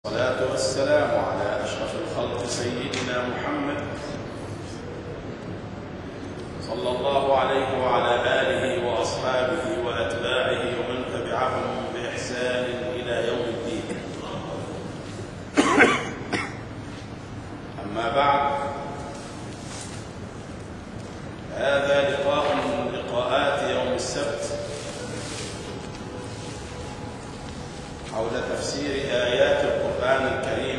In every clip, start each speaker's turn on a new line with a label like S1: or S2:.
S1: والصلاة والسلام على أشرف الخلق سيدنا محمد صلى الله عليه وعلى آله وأصحابه وأتباعه ومن تبعهم بإحسان إلى يوم الدين أما بعد هذا لقاء من لقاءات يوم السبت حول تفسير آيات القرآن الكريم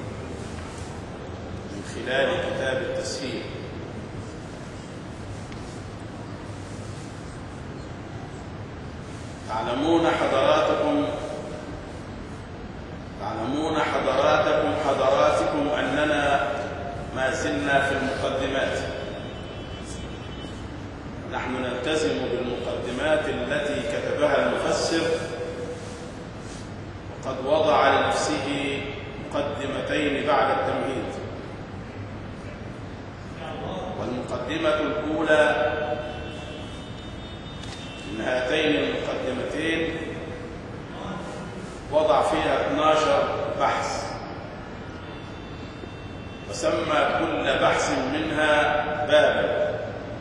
S1: من خلال كتاب التسهيل تعلمون حضراتكم تعلمون حضراتكم حضراتكم أننا ما زلنا في المقدمات نحن نلتزم بالمقدمات التي كتبها المفسر وقد وضع لنفسه مقدمتين بعد التمهيد والمقدمة الأولى من هاتين المقدمتين وضع فيها 12 بحث وسمى كل بحث منها بابا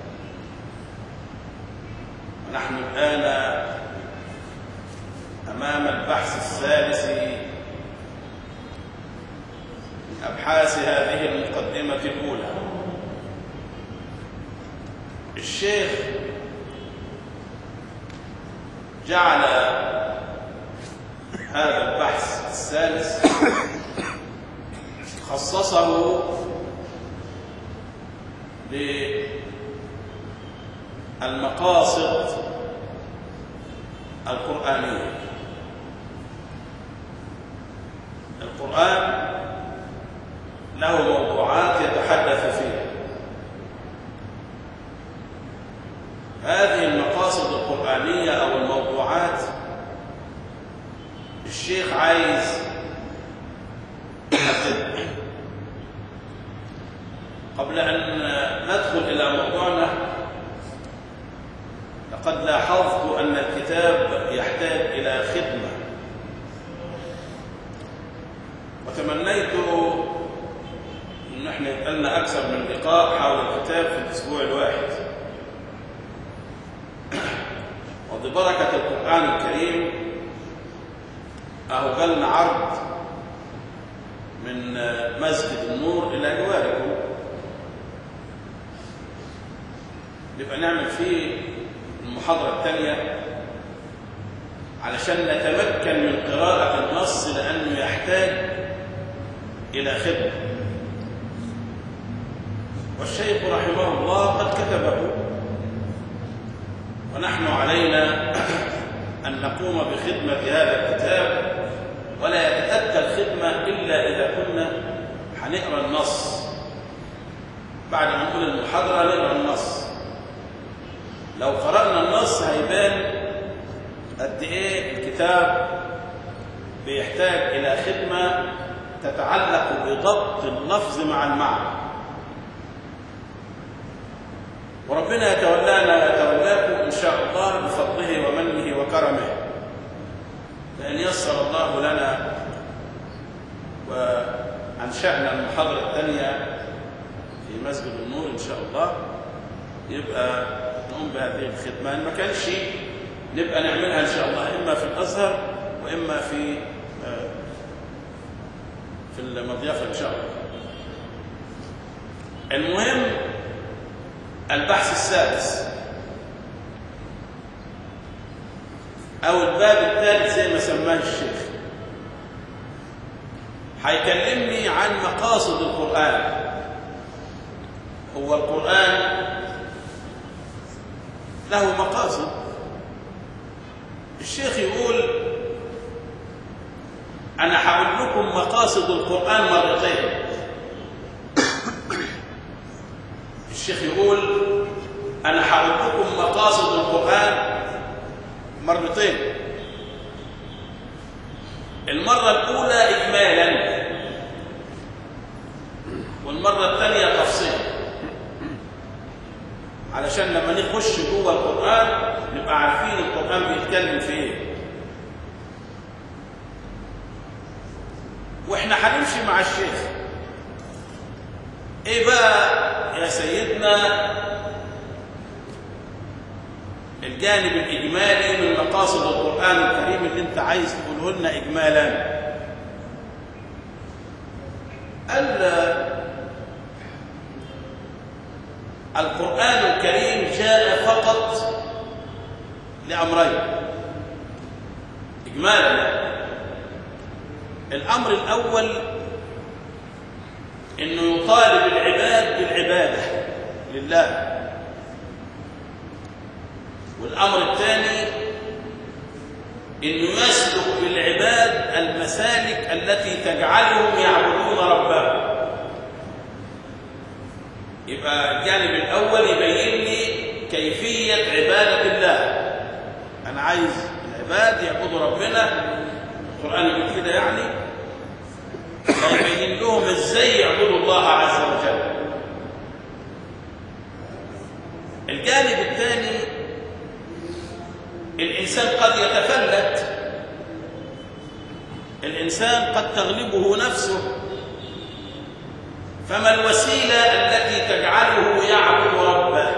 S1: ونحن الآن أمام البحث الثالث من أبحاث هذه المقدمة الأولى الشيخ جعل هذا البحث الثالث خصصه للمقاصد القرآنية القرآن له موضوعات يتحدث فيها هذه المقاصد القرآنية أو الموضوعات الشيخ عايز يحددها قبل أن ندخل إلى موضوعنا لقد لاحظت أن الكتاب يحتاج إلى خدمة وتمنيت ان احنا يبقى لنا اكثر من لقاء حول الكتاب في الاسبوع الواحد وببركه القران الكريم اهو جالنا عرض من مسجد النور الى جواركم نبقى نعمل فيه المحاضره الثانيه علشان نتمكن من قراءه النص لانه يحتاج إلى خدمة والشيخ رحمه الله قد كتبه ونحن علينا أن نقوم بخدمة هذا الكتاب ولا يتأتى الخدمة إلا إذا كنا هنقرأ النص بعد ما نقول المحاضرة نقرأ النص لو قرأنا النص هيبان قد إيه الكتاب بيحتاج إلى خدمة تتعلق بضبط اللفظ مع المعنى وربنا يتولانا ويتولاكم إن شاء الله بفضله ومنه وكرمه لأن يسر الله لنا وأنشأنا المحاضرة الثانية في مسجد النور إن شاء الله يبقى نقوم بهذه الخدمة إن ما كانش نبقى نعملها إن شاء الله إما في الأزهر وإما في في المضيافة إن شاء الله المهم البحث السادس أو الباب الثالث زي ما سماه الشيخ هيكلمني عن مقاصد القرآن هو القرآن له مقاصد الشيخ يقول أنا هقول لكم مقاصد القرآن مرتين الشيخ يقول أنا هقول لكم مقاصد القرآن مرتين المرة الأولى إجمالا والمرة الثانية تفصيل علشان لما نخش جوه القرآن نبقى عارفين القرآن بيتكلم في ايه واحنا هنمشي مع الشيخ ايه بقى يا سيدنا الجانب الاجمالي من مقاصد القران الكريم اللي انت عايز تقوله لنا اجمالا القران الكريم جاء فقط لامرين اجمالا الامر الاول انه يطالب العباد بالعباده لله والامر الثاني انه يسلك بالعباد المسالك التي تجعلهم يعبدون ربهم يبقى الجانب الاول يبين لي كيفيه عباده الله انا عايز العباد يعبدوا ربنا القران يقول كده يعني يبين لهم ازاي يعبدوا الله عز وجل الجانب الثاني الانسان قد يتفلت الانسان قد تغلبه نفسه فما الوسيله التي تجعله يعبد ربه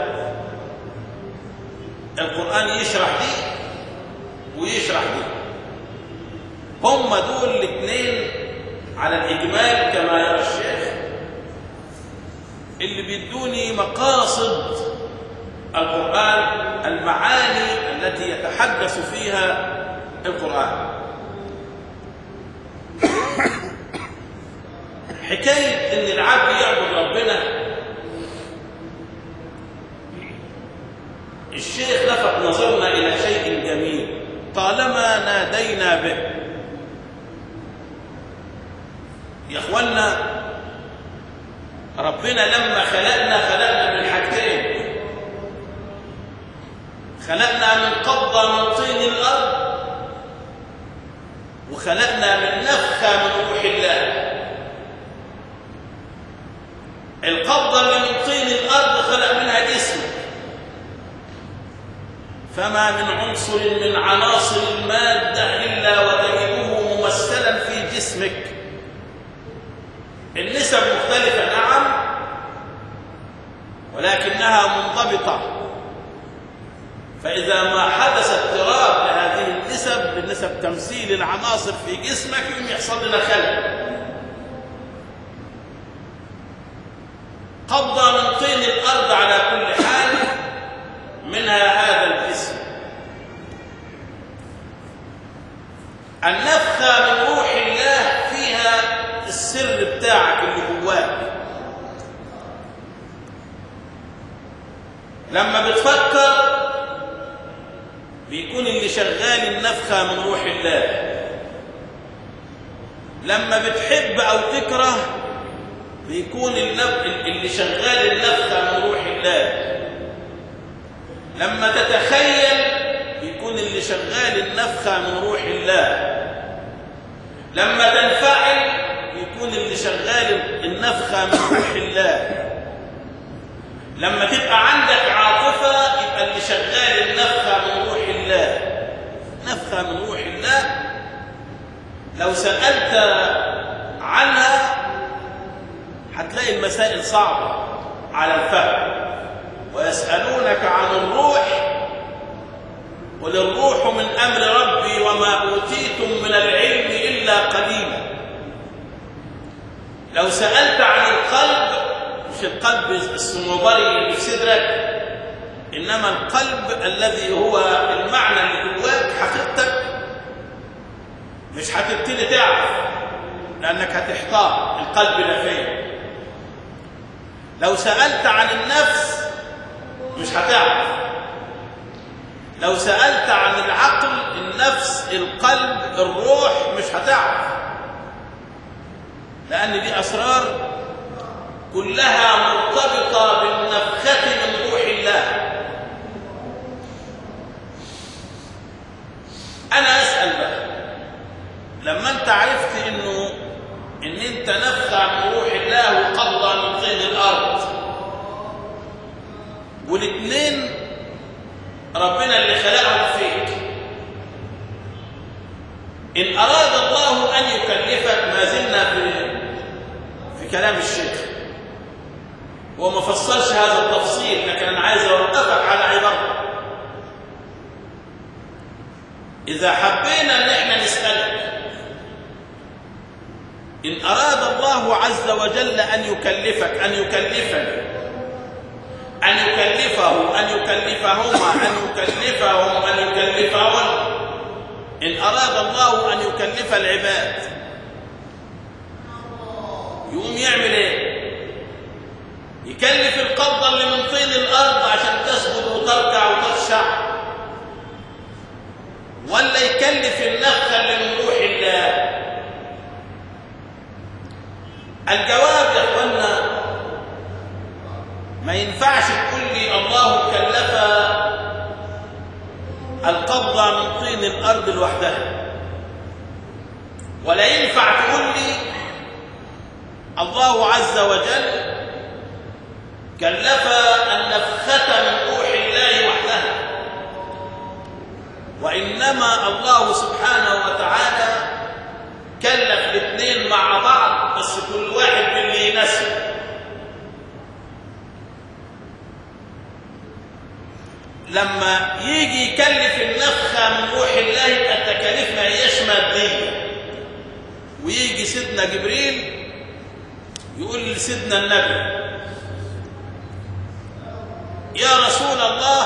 S1: القران يشرح دي ويشرح دي هم دول الاثنين على الإجمال كما يرى الشيخ اللي بيدوني مقاصد القرآن المعاني التي يتحدث فيها القرآن حكاية إن العبد يعبد ربنا الشيخ لفت نظرنا إلى شيء جميل طالما نادينا به يا اخوانا ربنا لما خلقنا خلقنا من حاجتين خلقنا من قبضة من طين الأرض وخلقنا من نفخة من روح الله القبضة اللي من طين الأرض خلق منها جسمك فما من عنصر من عناصر المادة إلا وتجده ممثلا في جسمك النسب مختلفة نعم ولكنها منضبطة فإذا ما حدث اضطراب لهذه النسب بنسب تمثيل العناصر في جسمك يوم يحصل لنا خلل قبضة من طين الأرض على كل حال منها هذا الجسم النفخة من روح الله فيها السر بتاعك اللي جواك لما بتفكر بيكون اللي شغال النفخة من روح الله لما بتحب أو تكره بيكون اللي شغال النفخة من روح الله لما تتخيل بيكون اللي شغال النفخة من روح الله لما تنفعل يكون اللي شغال النفخة من روح الله لما تبقى عندك عاطفة يبقى اللي شغال النفخة من روح الله نفخة من روح الله لو سألت عنها هتلاقي المسائل صعبة على الفهم ويسألونك عن الروح قل الروح من أمر ربي وما أوتيتم من العلم إلا قليلا لو سألت عن القلب مش القلب الصنوبري اللي في صدرك إنما القلب الذي هو المعنى اللي جواك حقيقتك مش هتبتدي تعرف لأنك هتحتار القلب ده فين لو سألت عن النفس مش هتعرف لو سألت عن العقل النفس القلب الروح مش هتعرف لأن دي أسرار كلها مرتبطة بالنفخة من روح الله أنا أسأل بقى لما أنت عرفت إنه إن أنت نفخة من روح الله وقبضة من طين الأرض والاثنين ربنا اللي خلقهم فيك إن أراد الله أن يكلفك ما زلنا كلام الشيخ هو ما فصلش هذا التفصيل لكن انا عايز اوقفك على عبارته اذا حبينا ان احنا نسالك ان اراد الله عز وجل ان يكلفك ان يكلفني ان يكلفه ان يكلفهما ان يكلفهم ان يكلفهن ان اراد الله ان يكلف العباد يقوم يعمل ايه يكلف القبضة اللي من طين الأرض عشان تسجد وتركع وتخشع ولا يكلف النفخة اللي من روح الله الجواب يا اخوانا ما ينفعش تقول لي الله كلف القبضة من طين الأرض لوحدها ولا ينفع تقول لي الله عز وجل كلف النفخة من روح الله وحدها وإنما الله سبحانه وتعالى كلف الاثنين مع بعض بس كل واحد باللي يناسبه لما يجي يكلف النفخة من روح الله يبقى التكاليف ما هياش مادية ويجي سيدنا جبريل يقول لسيدنا النبي يا رسول الله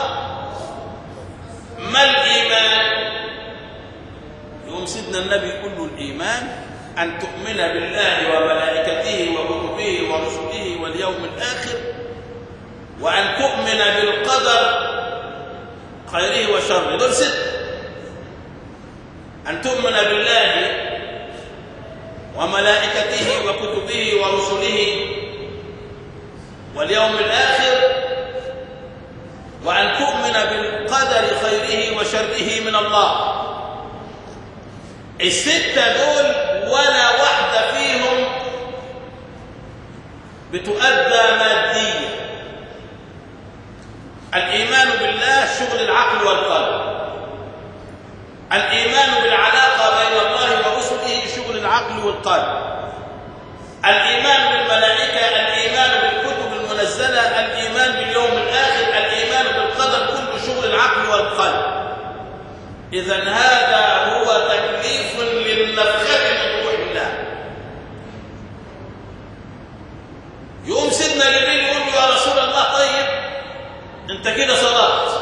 S1: ما الإيمان يقوم سيدنا النبي يقول له الإيمان أن تؤمن بالله وملائكته وكتبه ورسله واليوم الآخر وأن تؤمن بالقدر خيره وشره دول ست أن تؤمن بالله وملائكته وكتبه ورسله واليوم الآخر وأن تؤمن بالقدر خيره وشره من الله الستة دول ولا واحدة فيهم بتؤدى ماديا الإيمان بالله شغل العقل والقلب الإيمان بالعلاقة بين الله ورسله شغل العقل والقلب الإيمان بالملائكة الإيمان بالكتب المنزلة الإيمان باليوم الآخر الإيمان بالقدر كل شغل العقل والقلب إذا هذا هو تكليف للنفخة من روح الله يقوم سيدنا جبريل يقول له يا رسول الله طيب انت كده صدقت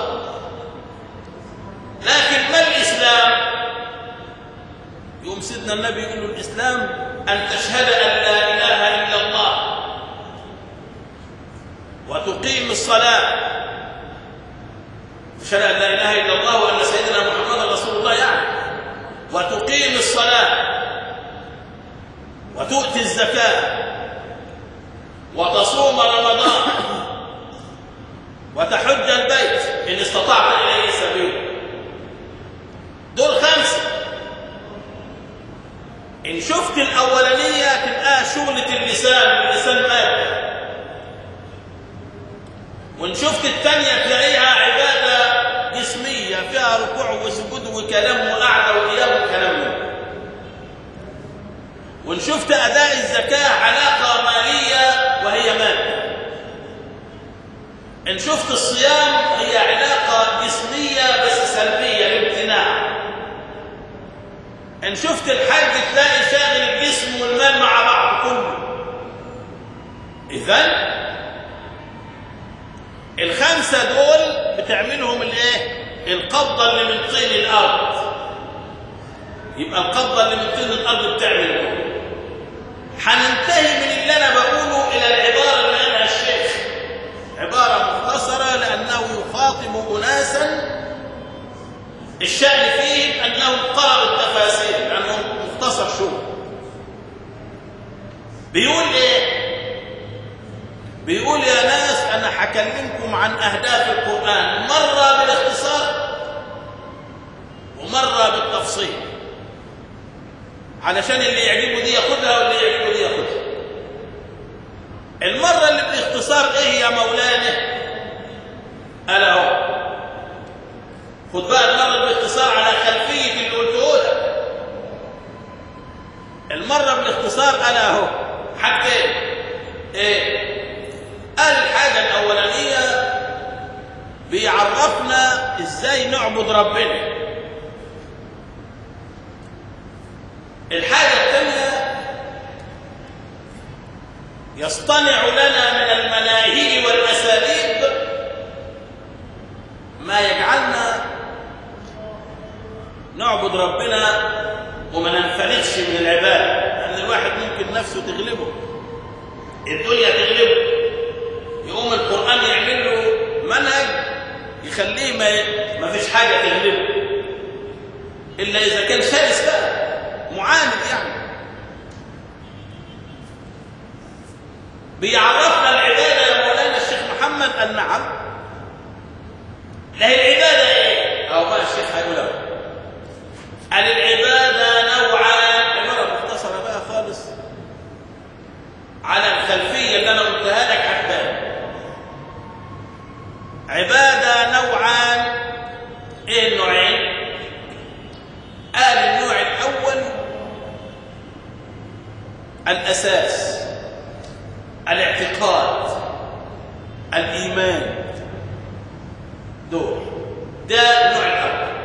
S1: لكن ما الإسلام يقوم سيدنا النبي يقول له الإسلام أن تشهد أن لا إله إلا الله وتقيم الصلاة تشهد أن لا إله إلا الله وأن سيدنا محمد رسول الله يعني وتقيم الصلاة وتؤتي الزكاة وتصوم رمضان وتحج البيت إن استطعت إليه سبيلا دول خمسة إن شفت الأولانية تبقى شغلة اللسان اللسان مادة وإن شفت الثانية تلاقيها عبادة جسمية فيها ركوع وسجود وكلام وقعدة وقيام وكلام من وإن شفت أداء الزكاة علاقة مالية وهي مادة إن شفت الصيام هي علاقة جسمية بس سلبية الامتناع إن شفت الحج تلاقي شاغل الجسم والمال مع بعض كله إذن الخمسة دول بتعملهم الايه القبضة اللي من طين الأرض يبقى القبضة اللي من طين الأرض بتعمل هننتهي من اللي أنا بقوله إلى العبارة اللي قالها الشيخ عبارة مختصرة لأنه يخاطب أناسا الشأن فيهم أنهم قرأوا التفاسير لأنهم مختصر شو بيقول إيه بيقول يا ناس أنا هكلمكم عن أهداف القرآن مرة بالاختصار ومرة بالتفصيل علشان اللي يعجبه دي ياخدها واللي يعجبه دي ياخدها المرة اللي بالاختصار إيه يا مولانا ألا هو خد بقى المرة بالاختصار على خلفية اللي قلته لك المرة بالاختصار ألا هو حاجتين ايه قال الحاجه الاولانيه بيعرفنا ازاي نعبد ربنا الحاجه الثانيه يصطنع لنا من المناهج والاساليب ما يجعلنا نعبد ربنا وما ننفلتش من العباده لان يعني الواحد ممكن نفسه تغلبه الدنيا تغلبه يقوم القران يعمل له منهج يخليه ما ما فيش حاجه تغلبه الا اذا كان شرس بقى معاند يعني بيعرفنا العباده يا مولانا الشيخ محمد قال نعم لا هي العباده ايه او بقى الشيخ هيقولها قال العباده نوعان عباره مختصره بقى خالص على الخلفيه اللي انا قلتها لك حتى عباده نوعان ايه النوعين قال النوع الاول الاساس الاعتقاد الايمان دول ده النوع الاول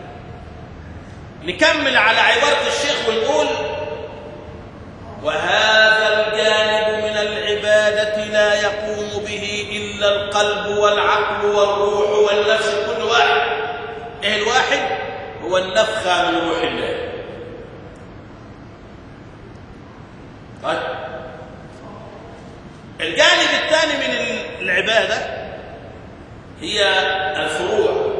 S1: نكمل على عباره الشيخ ونقول وهذا الجانب من العباده لا يقوم به الا القلب والعقل والروح والنفس كل واحد ايه الواحد هو النفخه من روح الله طيب الجانب الثاني من العباده هي الفروع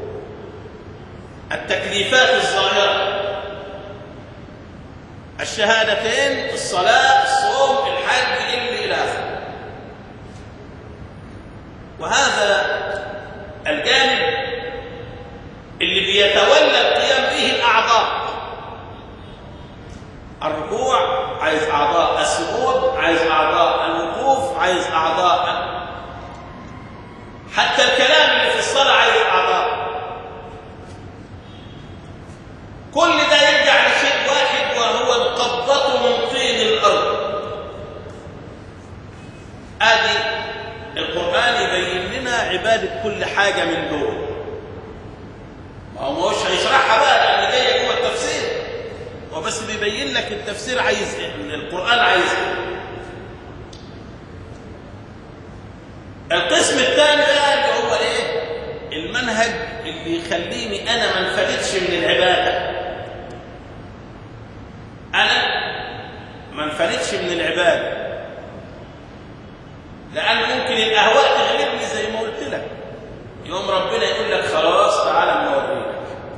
S1: التكليفات الظاهره الشهادتين الصلاه الصوم الحج اللي الى اخره وهذا الجانب اللي بيتولى القيام به الاعضاء الركوع عايز اعضاء السجود عايز اعضاء الوقوف عايز اعضاء حتى الكلام اللي في الصلاه عايز اعضاء كل ده يرجع لشيء واحد وهو القبضه من طين الارض ادي القران يبين لنا عباده كل حاجه من دول ما هو مش هيشرحها بقى لان جايه جوه التفسير هو بس بيبين لك التفسير عايز ايه القران عايز ايه القسم الثاني بقى اللي هو ايه المنهج اللي يخليني انا ما انفلتش من العباده انا ما انفلتش من العباده لان ممكن الاهواء تغلبني زي ما قلت لك يوم ربنا يقول لك خلاص تعالى نوريك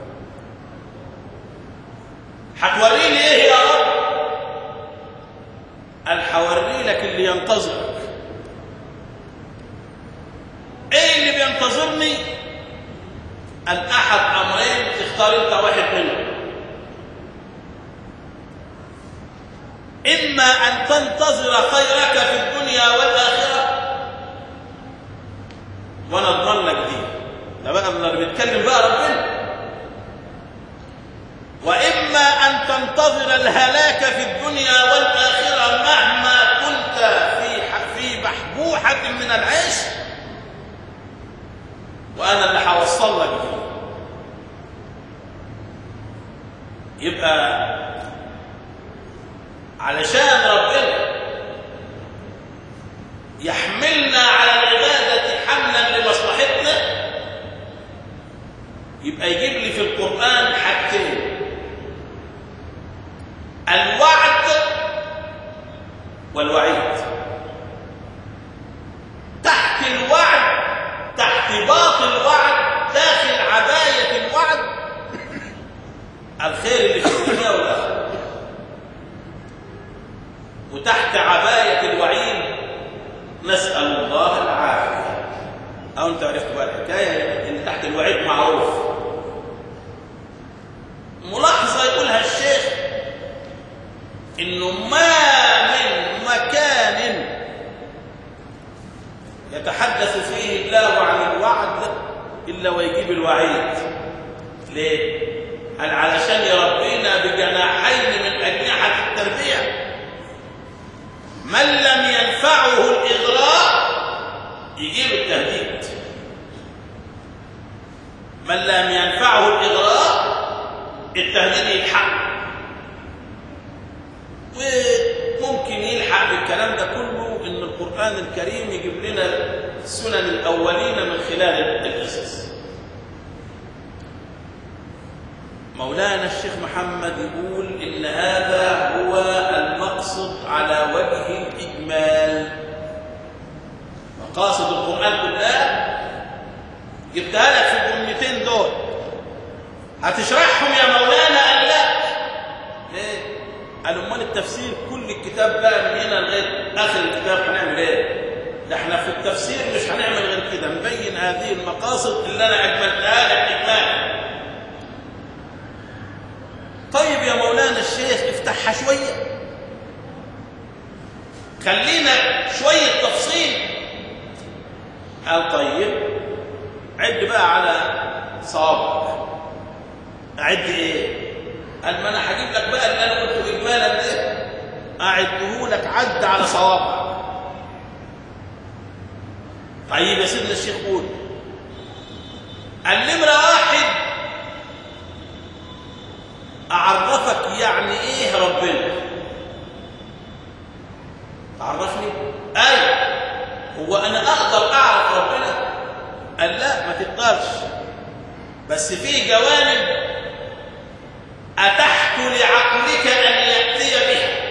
S1: هتوريني ايه يا رب قال هوري لك اللي ينتظرك ايه اللي بينتظرني قال احد امرين تختار انت واحد منهم اما ان تنتظر خيرك في الدنيا والاخره وانا اضمن لك دي ده بقى من اللي بيتكلم بقى ربنا واما ان تنتظر الهلاك في الدنيا والاخره مهما كنت في في بحبوحه من العيش وانا اللي هوصل لك فيه يبقى علشان ربنا يحملنا على العباده حملا لمصلحتنا يبقى يجيب لي في القران حاجتين الوعد والوعيد تحت الوعد تحت باطل الوعد داخل عباية الوعد الخير اللي في الدنيا والآخرة وتحت عباية الوعيد نسأل الله العافية أو أنت عرفت بقى الحكاية إن تحت الوعيد معروف ملاحظة يقولها الشيخ إنه ما من مكان يتحدث فيه الله عن الوعد إلا ويجيب الوعيد ليه؟ قال علشان يربينا بجناحين من أجنحة التربية من لم ينفعه ينفعه الإغراء يجيب التهديد من لم ينفعه الإغراء التهديد يلحق وممكن يلحق بالكلام ده كله إن القرآن الكريم يجيب لنا سنن الأولين من خلال القصص مولانا الشيخ محمد يقول إن هذا هو المقصد على وجه الإجمال مقاصد القرآن كلها جبتها لك في الجملتين دول هتشرحهم يا مولانا قال لا ليه؟ قال امال التفسير كل الكتاب بقى من هنا لغايه اخر الكتاب هنعمل ايه؟ ده احنا في التفسير مش هنعمل غير كده نبين هذه المقاصد اللي انا اجملتها لك اجمالا طيب يا مولانا الشيخ افتحها شويه خلينا شويه تفصيل قال طيب عد بقى على صوابعك اعد ايه قال ما انا هجيب لك بقى اللي انا قلته اجمالا ده اعده لك عد على صوابعك طيب يا سيدنا الشيخ قول النمره واحد اعرفك يعني ايه ربنا تعرفني اي هو انا اقدر اعرف ربنا قال لا ما تقدرش بس في جوانب اتحت لعقلك ان ياتي بها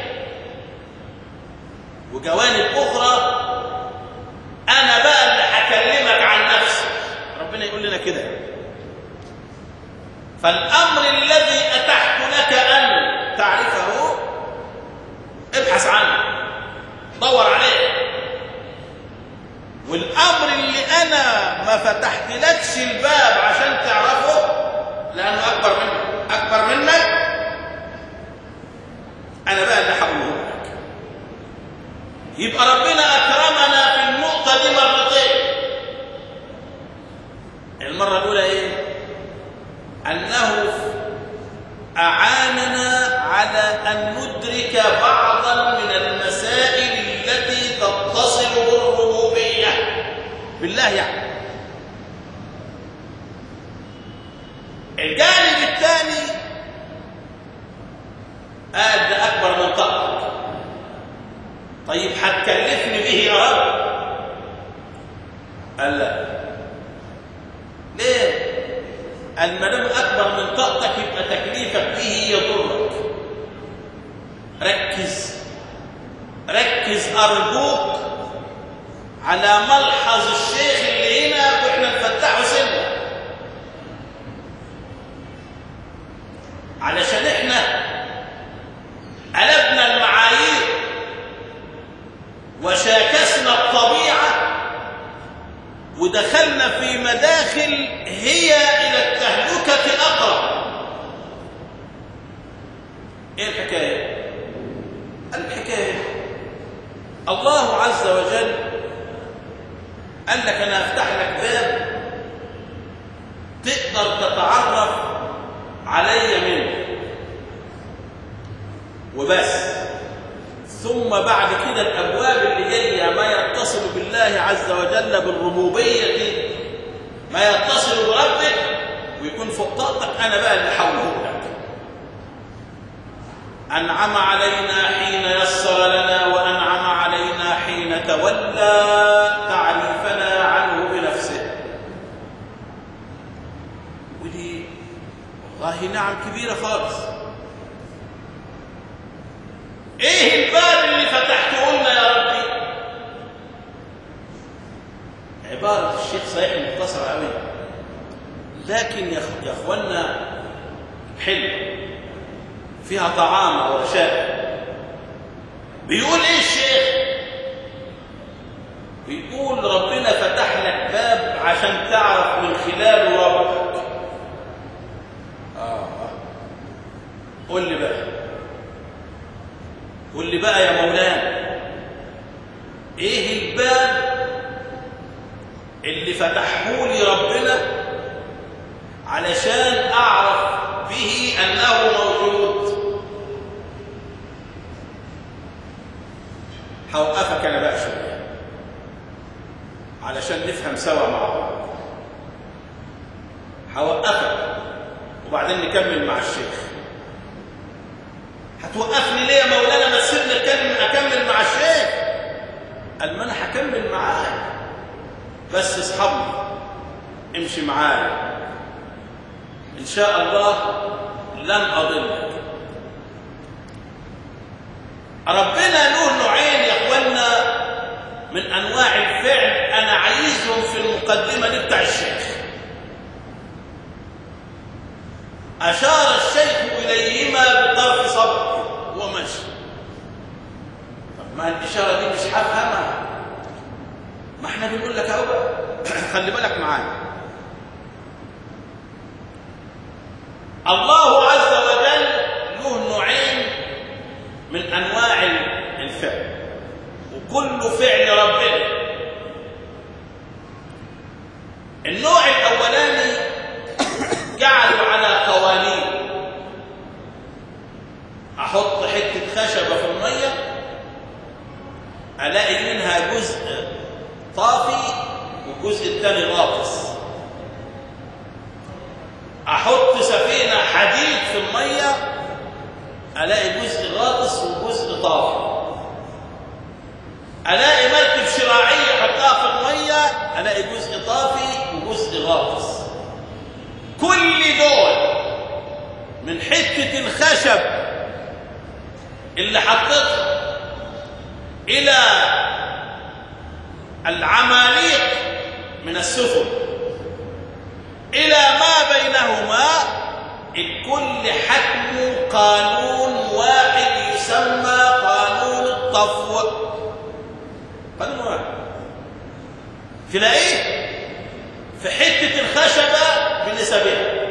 S1: وجوانب اخرى انا بقى اللي هكلمك عن نفسي ربنا يقول لنا كده فالامر الذي اتحت لك ان تعرفه ابحث عنه دور عليه والامر اللي انا ما فتحت لكش الباب عشان تعرفه لانه اكبر منك اكبر منك انا بقى اللي هقوله لك يبقى ربنا اكرمنا في النقطه دي مرتين المره الاولى ايه انه اعاننا على ان ندرك بعضا من المسائل التي تتصل بالربوبيه بالله يعني الجانب الثاني قال ده اكبر من طاقتك طيب هتكلفني به يا رب قال لا ليه قال ما دام اكبر من طاقتك يبقى تكليفك به يضرك ركز ركز ارجوك على ملحظ الشيخ اللي هنا واحنا نفتحه سنه علشان احنا قلبنا المعايير وشاكسنا الطبيعه ودخلنا في مداخل هي الى التهلكه اقرب ايه الحكايه الحكايه الله عز وجل قال لك انا افتح لك باب تقدر تتعرف علي منه وبس ثم بعد كده الابواب اللي جايه ما يتصل بالله عز وجل بالربوبيه ما يتصل بربك ويكون فوق طاقتك انا بقى اللي حوله لك انعم علينا حين يسر لنا وانعم علينا حين تولى تعريفنا عنه بنفسه ودي والله نعم كبيره خالص ايه الباب اللي فتحته لنا يا ربي عباره الشيخ صحيح مختصره قوي لكن يا يا اخوانا حلو فيها طعام ورشاء بيقول ايه الشيخ بيقول ربنا فتح لك باب عشان تعرف من خلاله ربك اه قول لي بقى قول لي بقى يا مولانا ايه الباب اللي فتحه لي ربنا علشان اعرف به انه موجود هوقفك انا بقى شويه علشان نفهم سوا مع بعض هوقفك وبعدين نكمل مع الشيخ هتوقفني ليه يا مولانا ما تسيبني اتكلم اكمل مع الشيخ قال ما انا هكمل معاك بس اصحابني امشي معايا ان شاء الله لن اضلك ربنا له نوعين يا اخوانا من انواع الفعل انا عايزهم في المقدمه دي بتاع الشيخ اشار الشيخ اليهما بطرف صبره ومشي طب ما الاشاره دي مش هفهمها ما احنا بنقول لك اهو خلي بالك معايا الله عز وجل له نوعين من انواع الفعل وكل فعل ربنا النوع الاولاني جعلوا على قوانين احط حته خشبه في الميه الاقي منها جزء طافي والجزء الثاني غاطس احط سفينه حديد في الميه الاقي جزء غاطس وجزء طافي الاقي مركب شراعيه احطها في الميه الاقي جزء طافي وجزء غاطس كل دول من حته الخشب اللي حطيتها الى العماليق من السفن الى ما بينهما الكل حكم قانون واحد يسمى قانون الطفو قانون واحد تلاقيه في حته الخشبه بنسبها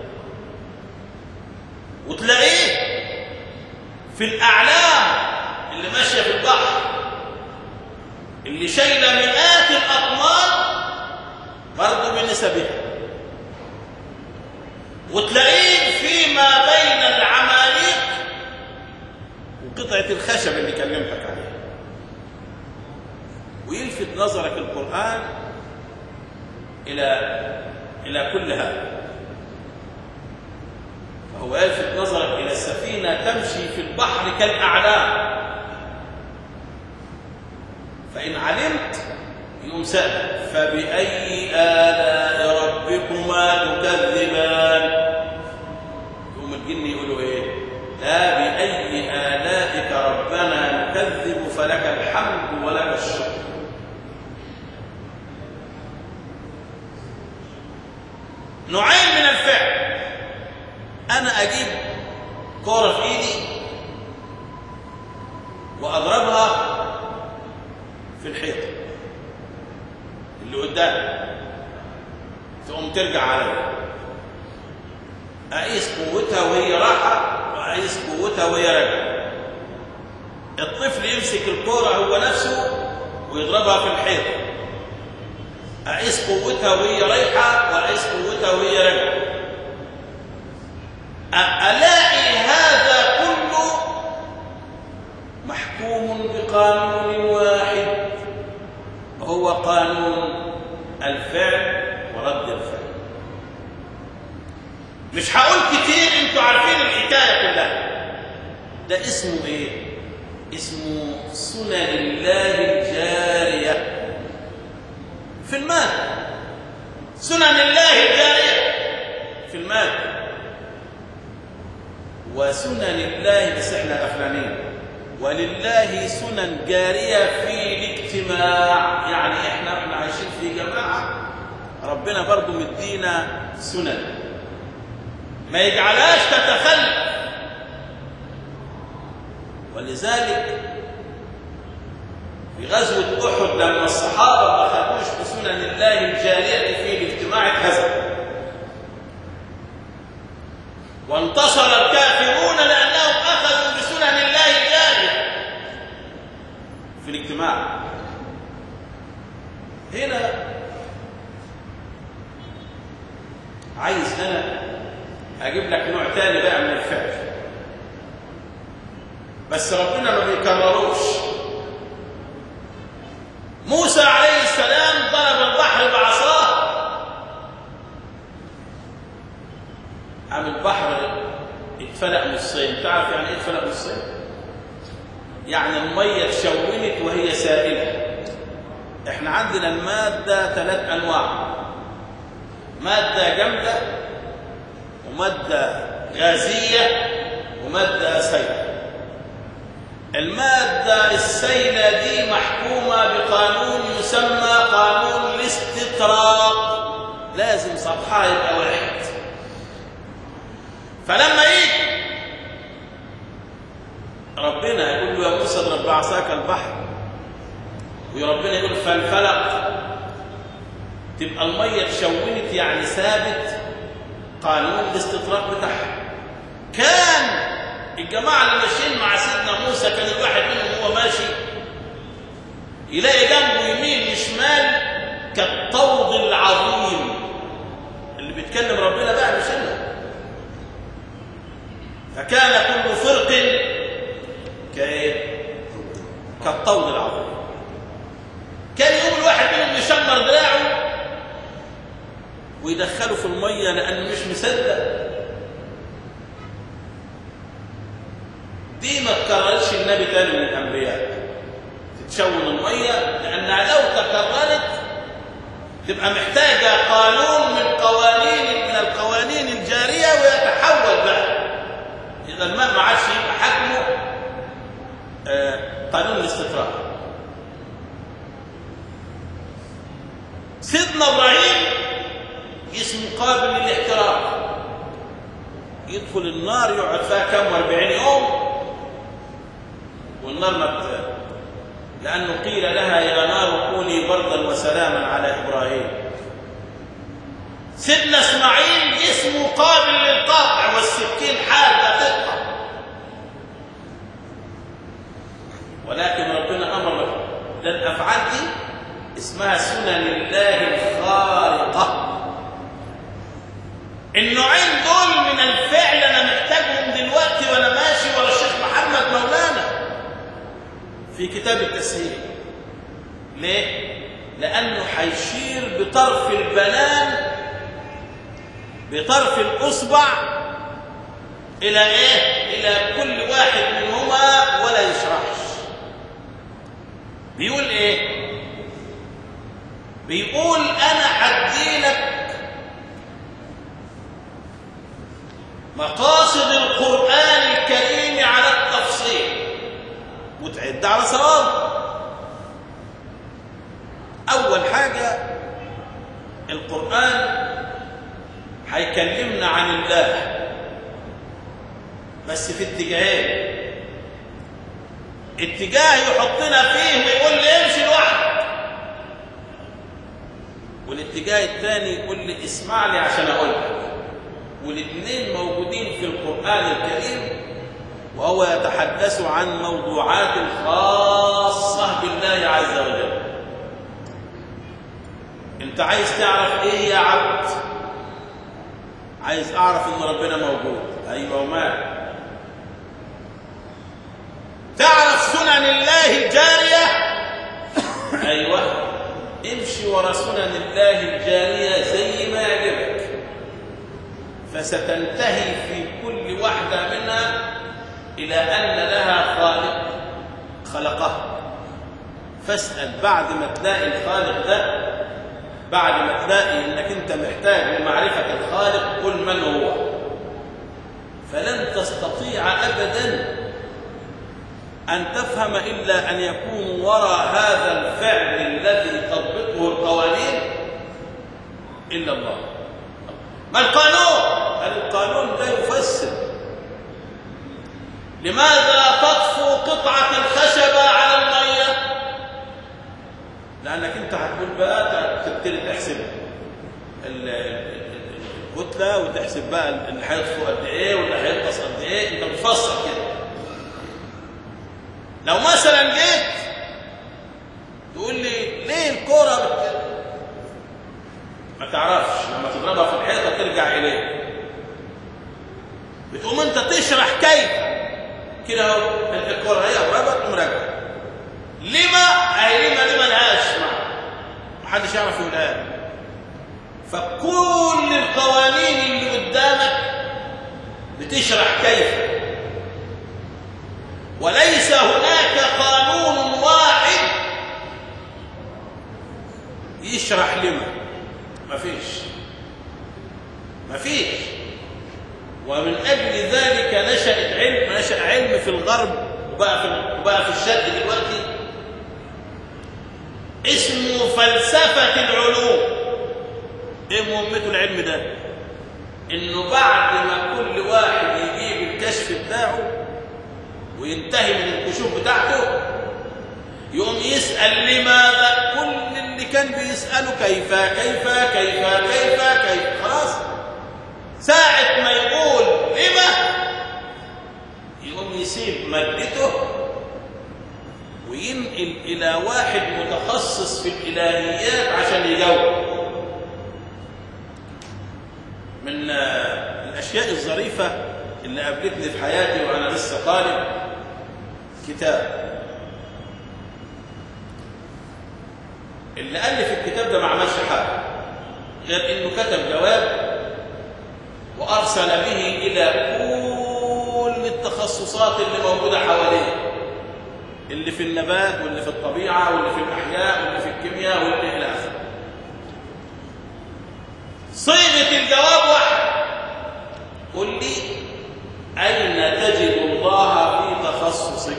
S1: وتلاقيه في الاعلام اللي ماشيه في البحر اللي شايله مئات الاطنان برضه بنسبها وتلاقيه فيما بين العماليق وقطعه الخشب اللي كلمتك عليها ويلفت نظرك القران الى الى كل هذا فهو يلفت نظرك الى السفينه تمشي في البحر كالاعلام فإن علمت يقوم سأل فبأي آلاء ربكما تكذبان يقوم الجن يقولوا إيه لا بأي آلائك ربنا نكذب فلك الحمد ولك الشكر نوعين من الفعل أنا أجيب كورة في إيدي وأضربها في الحيط اللي قدام تقوم ترجع عليا اقيس قوتها وهي راحه واقيس قوتها وهي راجعه الطفل يمسك الكوره هو نفسه ويضربها في الحيط اقيس قوتها وهي رايحه واقيس قوتها وهي راجعه الاقي هذا كله محكوم بقانون واحد هو قانون الفعل ورد الفعل مش هقول كتير انتوا عارفين الحكايه كلها ده اسمه ايه اسمه سنن الله الجاريه في المال سنن الله الجاريه في المال وسنن الله بس احنا غفلانين ولله سنن جارية في الاجتماع يعني احنا احنا عايشين في جماعة ربنا برضو مدينا سنن ما يجعلهاش تتخلف ولذلك في غزوة أحد لما الصحابة ما خدوش بسنن الله الجارية في الاجتماع اتهزموا وانتصر الكافرون لأنهم أخذوا بسنن الله الجارية في الاجتماع هنا عايز أنا أجيب لك نوع تاني بقى من الفعل بس ربنا ما بيكرروش موسى عليه السلام ضرب نصين تعرف يعني ايه اتفلق نصين يعني الميه اتشونت وهي سائله احنا عندنا الماده ثلاث انواع ماده جامده وماده غازيه وماده سائله الماده السائله دي محكومه بقانون يسمى قانون الاستطراق لازم سطحها يبقى واحد فلما يجي ربنا يقول له يا موسى اضرب بعصاك البحر وربنا يقول فانفلق تبقى الميه اتشونت يعني ثابت قانون الاستطراق بتاعها كان الجماعه اللي ماشيين مع سيدنا موسى كان الواحد منهم وهو ماشي يلاقي جنبه يمين وشمال كالطود العظيم اللي بيتكلم ربنا بقى مش انا فكان كل فرق كايه كالطود العظيم كان يقوم الواحد منهم يشمر دراعه ويدخله في الميه لانه مش مصدق دي ما تكررش النبي تاني من الانبياء تتشون الميه لانها لو تكررت تبقى محتاجه قانون من قوانين من القوانين الجاريه ويتحول بقى اذا الماء ما عادش يبقى حجمه آه قانون الاستطراق سيدنا ابراهيم اسمه قابل للاحتراق يدخل النار يقعد فيها كم 40 يوم والنار ما لأنه قيل لها يا نار كوني بردا وسلاما على إبراهيم سيدنا إسماعيل اسمه قابل للقطع والسكين حادة تقطع ولكن ربنا أمر ده الأفعال دي اسمها سنن الله الخارقة النوعين دول من الفعل أنا محتاجهم دلوقتي وأنا ماشي ورا الشيخ محمد مولانا في كتاب التسهيل ليه؟ لأنه هيشير بطرف البنان بطرف الأصبع إلى إيه؟ إلى كل واحد منهما ولا يشرحش بيقول إيه؟ بيقول أنا هديلك مقاصد القرآن الكريم على التفصيل وتعد على صواب أول حاجة القرآن هيكلمنا عن الله بس في اتجاهين اتجاه يحطنا فيه ويقول لي امشي لوحدك والاتجاه الثاني يقول لي اسمع لي عشان اقول لك والاثنين موجودين في القرآن الكريم وهو يتحدث عن موضوعات خاصة بالله عز وجل انت عايز تعرف ايه يا عبد عايز اعرف ان ربنا موجود ايوه وما تعرف سنن الله الجارية ايوه امشي ورا سنن الله الجارية زي ما يعجبك فستنتهي في كل واحدة منها إلى أن لها خالق خلقها فاسأل بعد ما تلاقي الخالق ده بعد ما تلاقي انك انت محتاج لمعرفة الخالق قل من هو فلن تستطيع أبدا أن تفهم إلا أن يكون وراء هذا الفعل الذي تضبطه القوانين إلا الله ما القانون؟ القانون لا يفسر لماذا تطفو قطعة الخشبة على المية؟ لأنك أنت هتقول بقى تبتدي تحسب الكتلة وتحسب بقى اللي هيطفو قد إيه واللي هينقص قد إيه أنت بتفسر كده لو مثلا جيت تقول لي ليه الكورة بت... ما تعرفش لما تضربها في الحيطة ترجع إليه بتقوم أنت تشرح كيف كده اهو الكورة هي ضربت تقوم راجعة لما أي لما لما لهاش محدش يعرف يقولها لي فكل القوانين اللي قدامك بتشرح كيف وليس هناك قانون واحد يشرح لما مفيش مفيش ومن أجل ذلك نشأت علم نشأ علم في الغرب وبقى في وبقى في الشرق دلوقتي اسمه فلسفة العلوم ايه مهمته العلم ده انه بعد ما كل واحد يجيب الكشف بتاعه وينتهي من الكشوف بتاعته يقوم يسأل لماذا كل اللي كان بيسأله كيف كيف كيف كيف كيف خلاص ساعة ما يقول لما يقوم يسيب مادته وينقل إلى واحد متخصص في الإلهيات عشان يجاوب من الأشياء الظريفة اللي قابلتني في حياتي وأنا لسه طالب كتاب اللي ألف الكتاب ده ما عملش حاجة غير إنه كتب جواب وأرسل به إلى كل التخصصات اللي موجودة حواليه اللي في النبات واللي في الطبيعة واللي في الأحياء واللي في الكيمياء واللي إلى آخره صيغة الجواب واحد قل لي أين تجد الله في تخصصك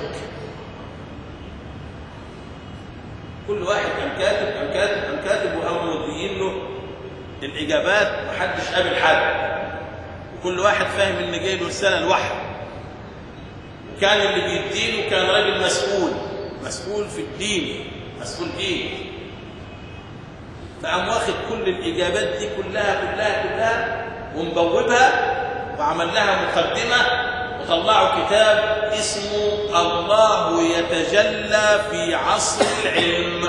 S1: كل واحد كان كاتب كان كاتب كان كاتب وقاموا مديين له الإجابات محدش قابل حد وكل واحد فاهم إن جاي له رسالة لوحده وكان اللي بيديله كان راجل مسؤول مسؤول في الدين مسؤول دين فقام واخد كل الإجابات دي كلها كلها كلها ومبوبها وعمل لها مقدمة وطلعوا كتاب اسمه الله يتجلى في عصر العلم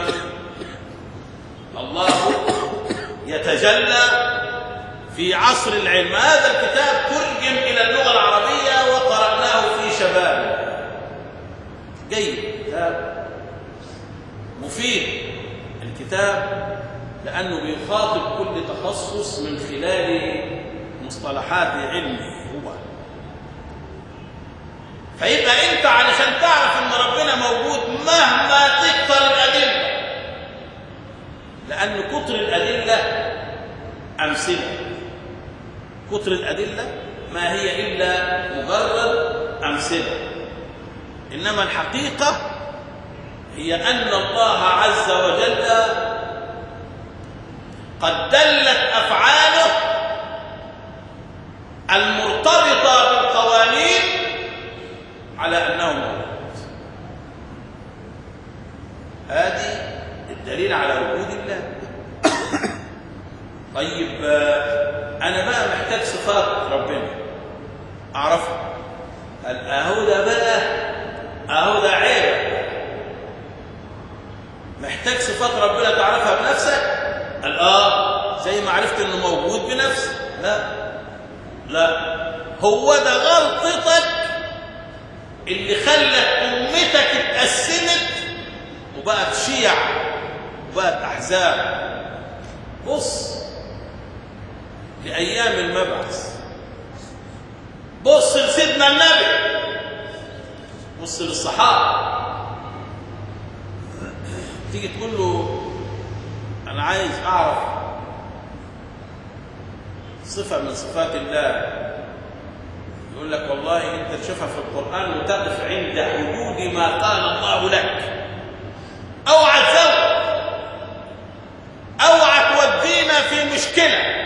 S1: الله يتجلى في عصر العلم هذا الكتاب ترجم إلى اللغة العربية وقرأناه في شباب جيد كتاب مفيد الكتاب لأنه بيخاطب كل تخصص من خلال مصطلحات علمه هو فيبقى أنت علشان تعرف أن ربنا موجود مهما تكثر الأدلة لأن كتر الأدلة أمثلة كتر الأدلة ما هي إلا مجرد أمثلة إنما الحقيقة هي أن الله عز وجل قد دلت أفعاله المرتبطة بالقوانين على أنه موجود هذه الدليل على وجود الله طيب أنا بقى محتاج صفات ربنا أعرفها قال أهو ده بقى أهو ده عيب محتاج صفات ربنا تعرفها بنفسك قال آه زي ما عرفت إنه موجود بنفسه لا لا هو ده غلطتك اللي خلت أمتك اتقسمت وبقت شيع وبقت أحزاب بص لأيام المبعث بص لسيدنا النبي بص للصحابة تيجي تقول له أنا عايز أعرف صفة من صفات الله يقول لك والله أنت تشوفها في القرآن وتقف عند حدود ما قال الله لك اوعى تزود اوعى تودينا في مشكله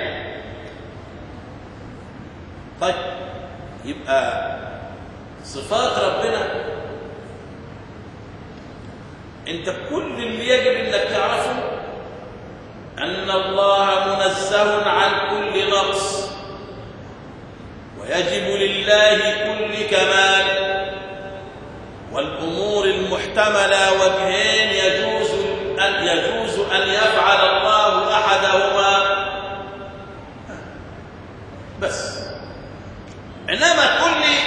S1: طيب يبقى صفات ربنا انت كل اللي يجب انك تعرفه ان الله منزه عن كل نقص ويجب لله كل كمال والامور المحتمله وجهين يجوز ان يجوز ان يفعل الله احدهما بس انما تقول لي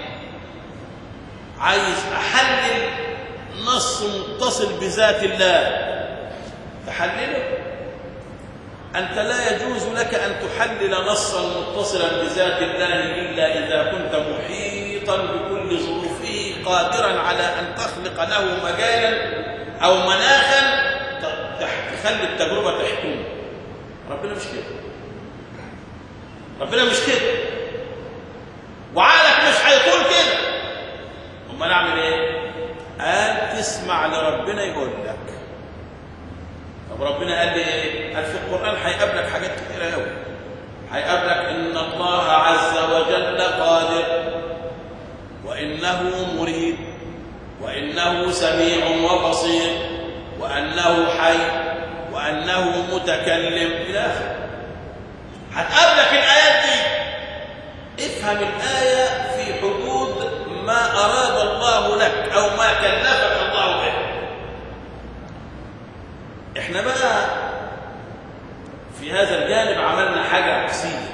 S1: عايز احلل نص متصل بذات الله تحلله انت لا يجوز لك ان تحلل نصا متصلا بذات الله الا اذا كنت محيطا بكل ظروفه قادرا على أن تخلق له مجالا أو مناخا تخلي التجربة تحكم ربنا مش كده ربنا مش كده وعقلك مش هيقول كده امال اعمل ايه قال تسمع لربنا يقول لك طب ربنا قال لي ايه قال في القران هيقابلك حاجات كتيره قوي هيقابلك ان الله عز وجل قادر وانه مريد وانه سميع وبصير وانه حي وانه متكلم الى اخره هتقابلك الايات دي افهم الايه في حدود ما اراد الله لك او ما كلفك الله به احنا بقى في هذا الجانب عملنا حاجه عكسيه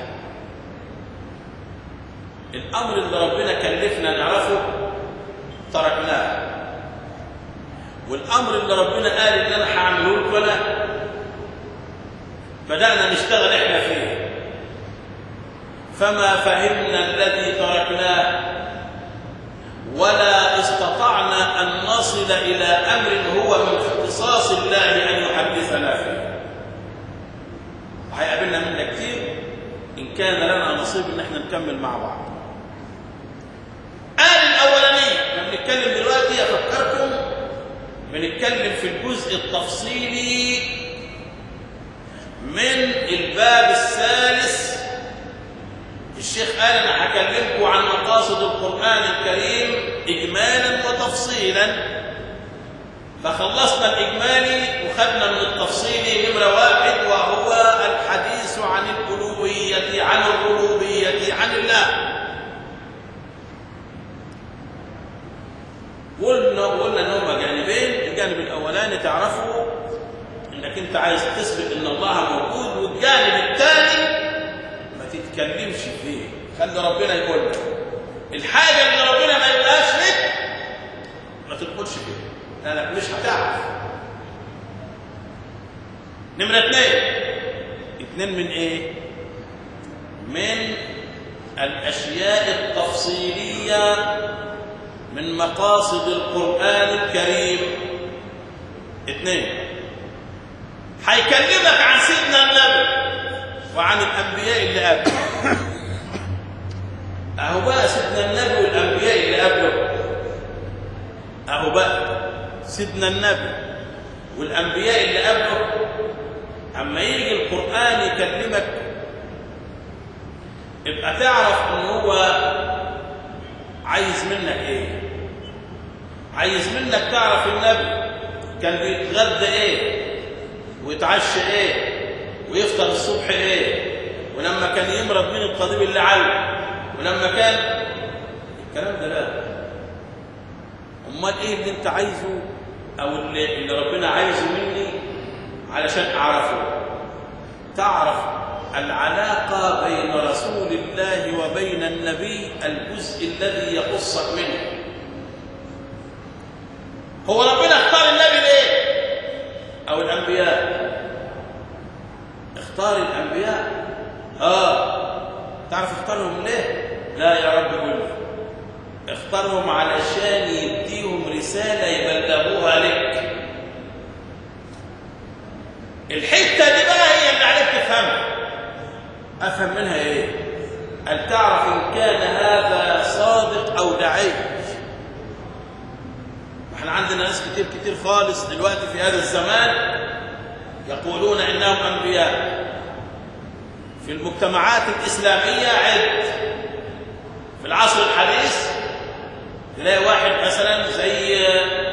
S1: الامر اللي ربنا كلفنا نعرفه تركناه والامر اللي ربنا قال ان انا هعمله لكم انا بدانا نشتغل احنا فيه فما فهمنا الذي تركناه ولا استطعنا ان نصل الى امر هو من اختصاص الله ان يحدثنا فيه هيقابلنا منا كتير ان كان لنا نصيب ان احنا نكمل مع بعض قال الاولانيه احنا بنتكلم دلوقتي افكركم بنتكلم في الجزء التفصيلي من الباب الثالث الشيخ قال انا هكلمكم عن مقاصد القران الكريم اجمالا وتفصيلا فخلصنا الاجمالي وخدنا من التفصيلي نمره واحد وهو الحديث عن الالوهيه عن الربوبيه عن الله قلنا قلنا ان هما جانبين الجانب الاولاني تعرفوا انك انت عايز تثبت ان الله موجود والجانب الثاني ما تتكلمش فيه خلي ربنا يقول لك الحاجه اللي ربنا ما يقولهاش لك ما تدخلش فيها لانك مش هتعرف نمره اثنين اثنين من ايه من الاشياء التفصيليه من مقاصد القرآن الكريم اثنين هيكلمك عن سيدنا النبي وعن الأنبياء اللي قبله أهو بقى سيدنا النبي والأنبياء اللي قبله أهو بقى سيدنا النبي والأنبياء اللي قبله أما يجي القرآن يكلمك يبقى تعرف إن هو عايز منك ايه عايز منك تعرف النبي كان بيتغدى ايه ويتعشى ايه ويفطر الصبح ايه ولما كان يمرض من القضيب اللي علق ولما كان الكلام ده لا امال ايه اللي انت عايزه او اللي, اللي ربنا عايزه مني علشان اعرفه تعرف العلاقة بين رسول الله وبين النبي الجزء الذي يخصك منه هو ربنا اختار النبي ليه أو الأنبياء اختار الأنبياء آه تعرف اختارهم ليه لا يا رب قل اختارهم علشان يديهم رسالة يبلغوها لك الحتة دي بقى هي اللي عليك تفهمها أفهم منها إيه؟ أن تعرف إن كان هذا صادق أو دعي احنا عندنا ناس كتير كتير خالص دلوقتي في هذا الزمان يقولون إنهم أنبياء في المجتمعات الإسلامية عد في العصر الحديث تلاقي واحد مثلا زي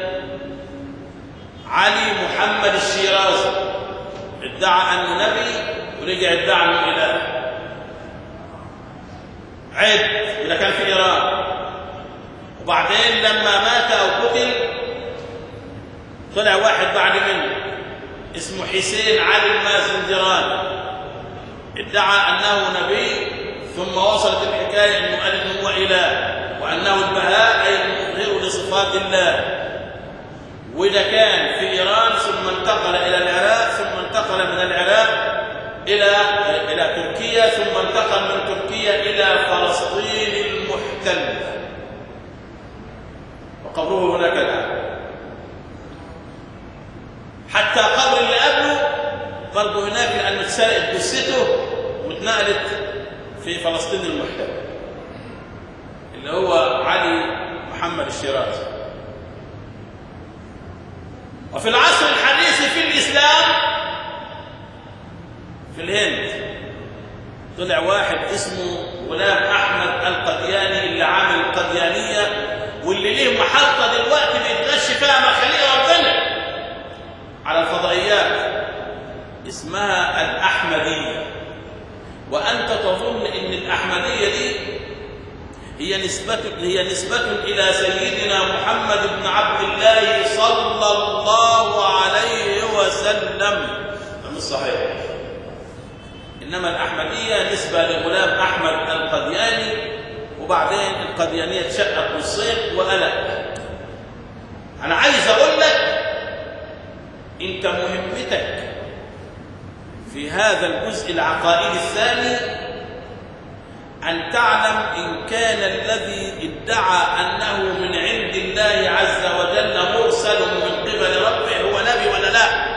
S1: علي محمد الشيرازي ادعى أنه نبي ورجع ادعى انه اله عد اذا كان في ايران وبعدين لما مات او قتل طلع واحد بعد منه اسمه حسين علي المازندراني ادعى انه نبي ثم وصلت الحكايه انه قال انه هو اله وانه البهاء اي المظهر لصفات الله وده كان في ايران ثم انتقل الى العراق ثم انتقل من العراق إلى إلى تركيا ثم انتقل من تركيا إلى فلسطين المحتلة وقبره هناك الآن حتى قبر اللي قبله برضه هناك لأن اتسرقت جثته واتنقلت في فلسطين المحتلة اللي هو علي محمد الشيرازي وفي العصر الحديث في الإسلام في الهند طلع واحد اسمه غلام أحمد القدياني اللي عامل القديانية واللي ليه محطة دلوقتي بيتغش فيها مخاليق ربنا على الفضائيات اسمها الأحمدية وأنت تظن أن الأحمدية دي هي نسبة هي نسبة إلى سيدنا محمد بن عبد الله صلى الله عليه وسلم ده مش صحيح إنما الأحمدية نسبة لغلام أحمد القدياني وبعدين القديانية تشقق نصين وقلق أنا عايز أقول لك أنت مهمتك في هذا الجزء العقائدي الثاني أن تعلم إن كان الذي ادعى أنه من عند الله عز وجل مرسل من قبل ربه هو نبي ولا لا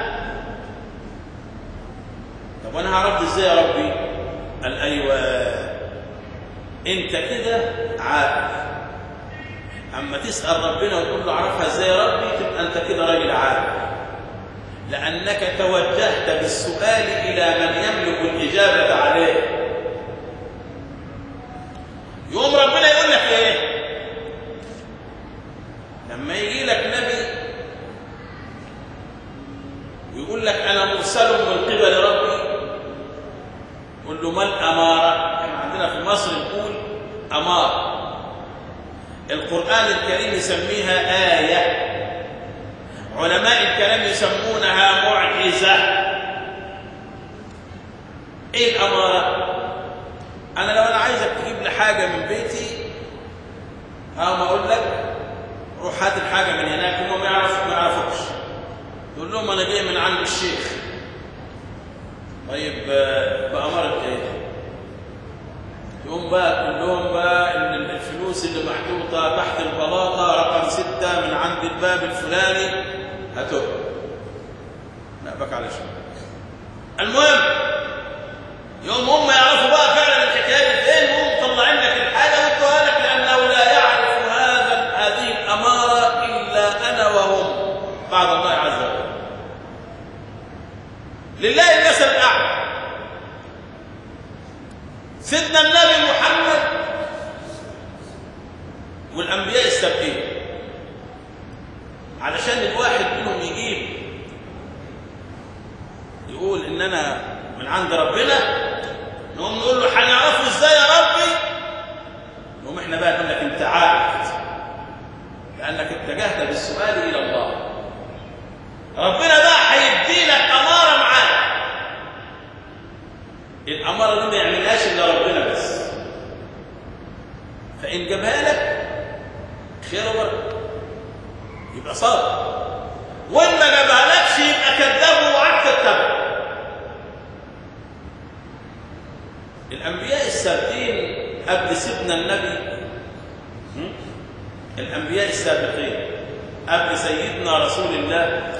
S1: طب وأنا هعرف إزاي يا ربي قال أيوة أنت كده عاقل أما تسأل ربنا وتقول له عرفها إزاي يا ربي تبقى أنت كده راجل عاقل لأنك توجهت بالسؤال إلى من يملك الإجابة عليه يقوم ربنا يقول لك ايه لما يجي لك نبي ويقول لك انا مرسل من قبل ربي قل له ما الاماره احنا عندنا في مصر نقول اماره القران الكريم يسميها ايه علماء الكلام يسمونها معجزه ايه الاماره انا لو انا عايزك تجيب لي حاجه من بيتي اقوم اقول لك روح هات الحاجه من هناك هم ما يعرفوا ما يعرفوش تقول لهم انا جاي من عند الشيخ طيب بأمارة ايه يقوم بقى تقول لهم بقى ان الفلوس اللي محطوطه تحت البلاطه رقم ستة من عند الباب الفلاني هاتوها نقبك على شيء المهم يوم هم يعرفوا بقى فعلا الحكايه دي فين وهم مطلعين لك الحاجه وادوها لك لانه لا يعرف هذا هذه الاماره الا انا وهم بعد الله عز وجل لله المثل الاعلى سيدنا النبي محمد والانبياء السابقين علشان الواحد منهم يجيب يقول ان انا من عند ربنا نقوم نقول له هنعرفه ازاي يا ربي نقوم احنا بقى نقول لك انت عارف لانك اتجهت بالسؤال الى الله ربنا بقى هيدي لك اماره معاه الاماره دي ما يعملهاش الا ربنا بس فان جابها لك خير وبركه يبقى صادق وان ما جابها لكش يبقى كذاب ووعدت تتبع الأنبياء السابقين قبل سيدنا النبي الأنبياء السابقين قبل سيدنا رسول الله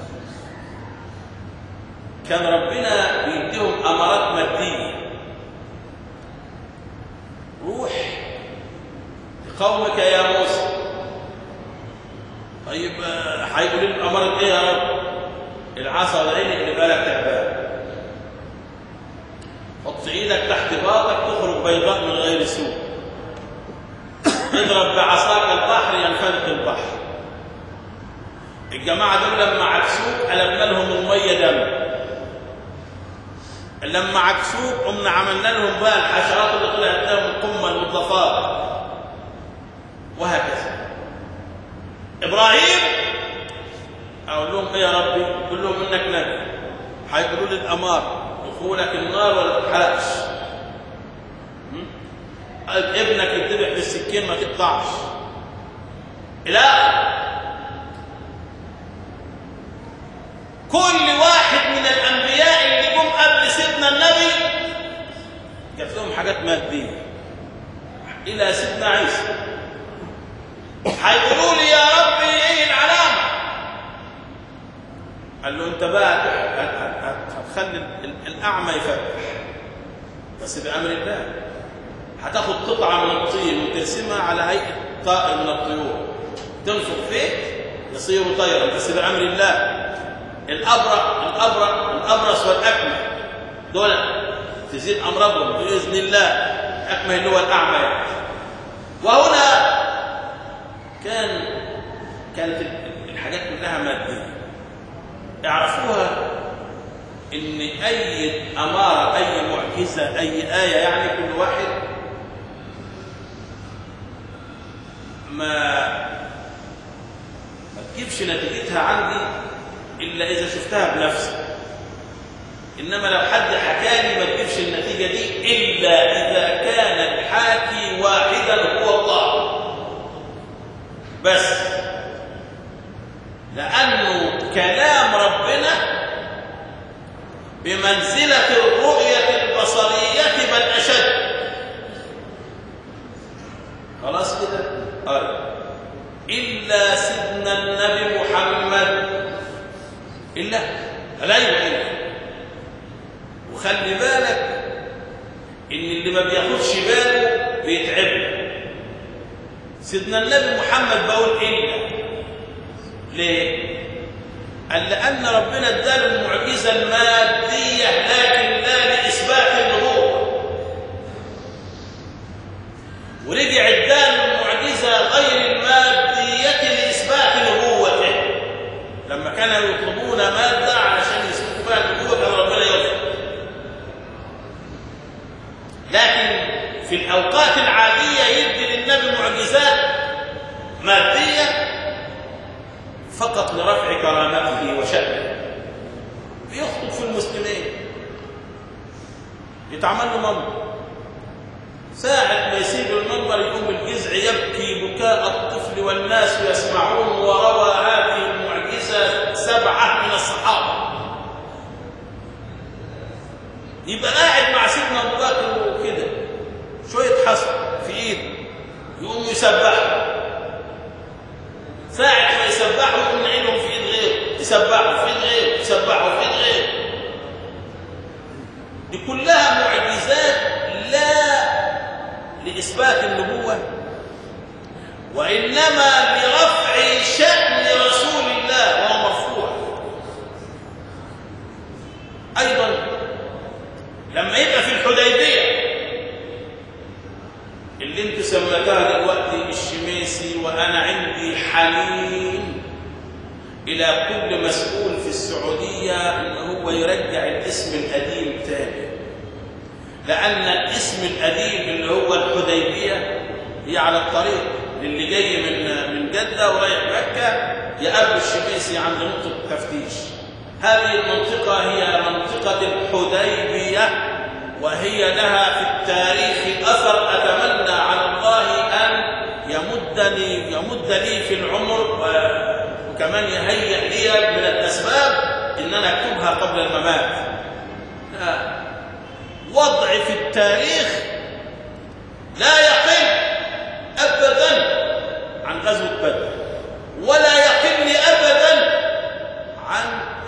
S1: كان ربنا بيديهم أمارات مادية روح لقومك يا موسى طيب هيقول لهم أمارة إيه يا رب؟ العصا ده اللي بالك تعبان حط ايدك تحت باطك تخرج بيضاء من غير سوء اضرب بعصاك البحر ينفلق البحر الجماعه دول لما عكسوك قلبنا لهم الميه دم لما عكسوك قمنا عملنا لهم بقى الحشرات اللي طلعت لهم القمل والضفادع وهكذا ابراهيم اقول لهم ايه يا ربي قول لهم انك نبي هيقولوا لي الاماره دخولك النار ولا تتحرقش ابنك يتذبح بالسكين ما تقطعش الى كل واحد من الانبياء اللي جم قبل سيدنا النبي جات لهم حاجات ماديه الى سيدنا عيسى هيقولوا لي يا ربي ايه العلامه قال له انت بقى هتخلي ال- الاعمى يفتح بس بامر الله هتاخد قطعه من الطين وترسمها على هيئه طائر من الطيور تنفخ فيه يصير طيرا بس بامر الله الابرق الابرق الابرص والاكمه دول تزيد امراضهم باذن الله الاكمه اللي هو الاعمى يعني. وهنا كان كانت الحاجات كلها ماديه اعرفوها ان اي اماره اي معجزه اي ايه يعني كل واحد ما ما تجيبش نتيجتها عندي الا اذا شفتها بنفسي انما لو حد حكى لي ما تجيبش النتيجه دي الا اذا كان الحاكي واحدا هو الله بس لانه كلام ربنا بمنزله الرؤيه البصريه بل اشد خلاص كده آه. الا سيدنا النبي محمد الا لا ايوه وخلي بالك ان اللي ما بياخدش باله بيتعب سيدنا النبي محمد بقول الا ليه قال لان ربنا اداله المعجزه الماديه لكن لا لاثبات النبوه ورجع اداله المعجزه غير الماديه لاثبات نبوته لما كانوا يطلبون ماده علشان يثبتوا بها النبوه كان ربنا يرفض لكن في الأوقات العادية يدي للنبي معجزات مادية فقط لرفع كرامته وشأنه بيخطب في المسلمين يتعمل له منبر ساعة ما يسيب المنبر يقوم الجزع يبكي بكاء الطفل والناس يسمعون وروى هذه المعجزة سبعة من الصحابة يبقى قاعد مع سيدنا ابو بكر وكده شويه حصى في ايده يقوم يسبحوا ساعة ما يسبحوا يقوم عينهم في ايد غيره يسبحوا في ايد غيره يسبحوا في ايد غيره دي كلها معجزات لا لإثبات النبوة وإنما لرفع شأن رسول الله وهو مرفوع أيضا لما يبقى في الحديبية اللي انت سميتها دلوقتي الشميسي وانا عندي حنين الى كل مسؤول في السعودية ان هو يرجع الاسم القديم تاني لان الاسم القديم اللي هو الحديبية هي على الطريق اللي جاي من من جدة ورايح مكة يقابل الشميسي عند نقطة التفتيش هذه المنطقة هي منطقة الحديبية وهي لها في التاريخ أثر أتمنى على الله أن يمدني يمد لي في العمر وكمان يهيئ لي من الأسباب إن أنا أكتبها قبل الممات وضع في التاريخ لا يقل أبدا عن غزوة بدر ولا يقل أبدا عن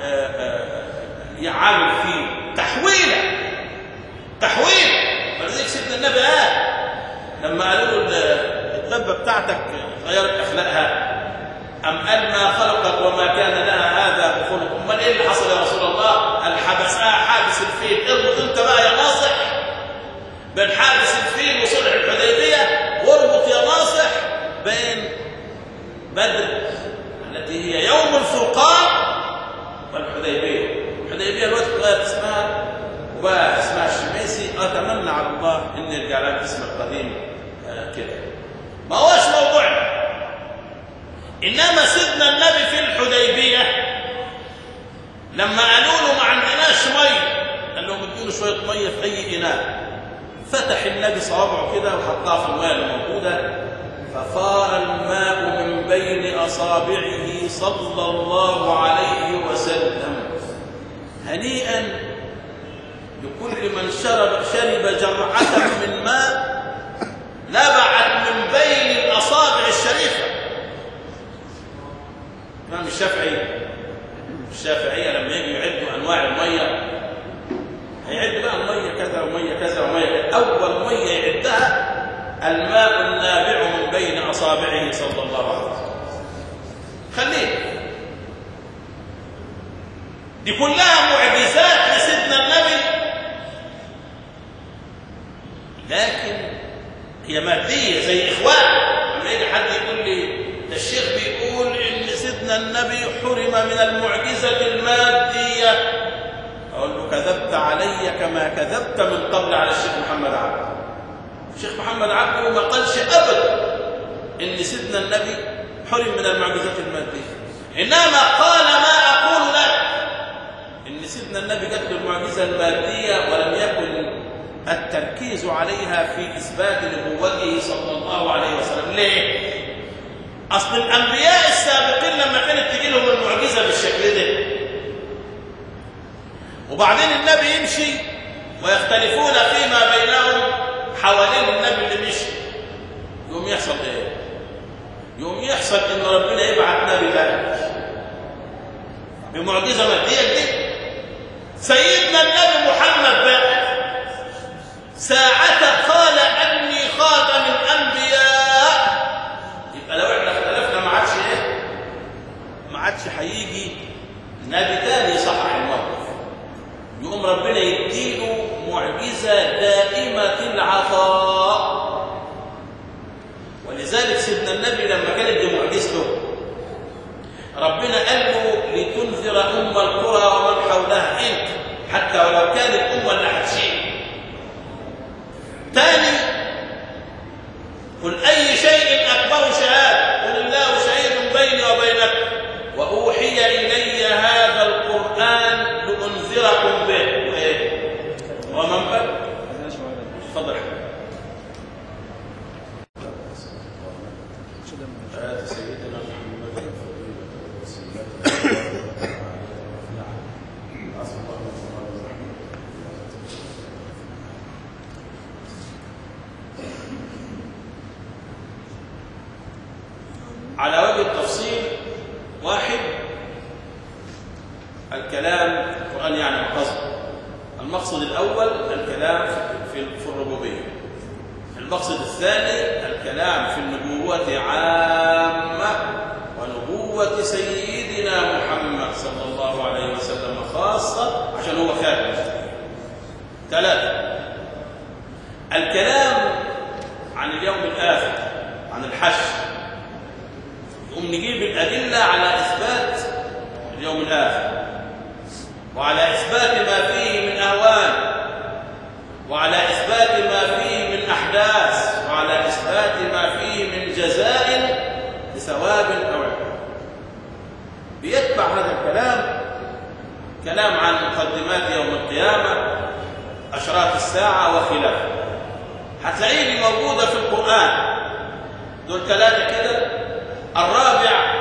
S1: يعامل فيه تحويله تحويل ولذلك سيدنا النبي قال لما قالوا له الدبه بتاعتك غيرت اخلاقها ام قال ما خلقت وما كان لها هذا بخلق امال ايه اللي حصل يا رسول الله قال حبسها حابس الفيل اربط انت بقى يا ناصح بين حابس الفيل وصلح الحديبيه واربط يا ناصح بين بدر التي هي يوم الفرقان والحديبيه الحديبيه الوقت غيرت اسمها وبقى اسمها الشميسي اتمنى على الله ان يرجع لها الاسم القديم آه كده ما هوش موضوعنا انما سيدنا النبي في الحديبيه لما قالوا له ما عندناش ميه قال لهم ادوا شويه ميه في اي اناء فتح النبي صوابعه كده وحطها في الميه اللي موجوده ففار الماء من بين اصابعه صلى الله عليه وسلم هنيئا لكل من شرب شرب جرعة من ماء نبعت من بين الأصابع الشريفة الشافعي الشافعية لما يجوا يعدوا أنواع المية هيعد بقى المية كذا ومية كذا ومية كذا أول مية يعدها الماء النابع من بين أصابعه صلى الله عليه وسلم خليه دي كلها معجزات لسيدنا النبي لكن هي مادية زي إخوان لما يجي حد يقول لي ده الشيخ بيقول إن سيدنا النبي حرم من المعجزة المادية أقول له كذبت علي كما كذبت من قبل على الشيخ محمد عبد الشيخ محمد عبده ما قالش أبدا إن سيدنا النبي حرم من المعجزات المادية إنما قال ما أقول لك إن سيدنا النبي جات له المعجزة المادية ولم يكن التركيز عليها في إثبات نبوته صلى الله عليه وسلم ليه؟ أصل الأنبياء السابقين لما كانت تجي لهم المعجزة بالشكل ده وبعدين النبي يمشي ويختلفون فيما بينهم حوالين النبي اللي مشي يقوم يحصل ايه؟ يقوم يحصل ان ربنا يبعث نبي ثاني بمعجزه ماديه جديده سيدنا النبي محمد بقى ساعة قال أني خاتم الأنبياء يبقى لو احنا اختلفنا ما عادش ايه؟ ما عادش هيجي نبي تاني يصحح الموقف يقوم ربنا يديله معجزة دائمة العطاء ولذلك سيدنا النبي لما كانت دي معجزته ربنا قال له لتنذر أم القرى ومن حولها انت حتى ولو كانت أمة اللي هتشيل تاني قل أي شيء أكبر شهادة قل الله شهيد بيني وبينكم وأوحي إلي هذا القرآن لأنذركم به وإيه؟ ومن بل تفضل آت سيدنا محمد الفضيلة والوسيلة على وجه التفصيل واحد الكلام القرآن يعني مقصد المقصد الأول الكلام في في الربوبية المقصد الثاني الكلام في النبوة عامة ونبوة سيدنا محمد صلى الله عليه وسلم خاصة عشان هو خاتم ثلاثة الكلام عن اليوم الآخر عن الحشر نقوم نجيب الأدلة على إثبات اليوم الآخر وعلى إثبات ما فيه من أهوال وعلى إثبات ما فيه من أحداث وعلى إثبات ما فيه من جزاء لثواب أو عقاب بيتبع هذا الكلام كلام عن مقدمات يوم القيامة أشراط الساعة وخلافه هتلاقيه دي موجودة في القرآن دول ثلاثة كده الرابع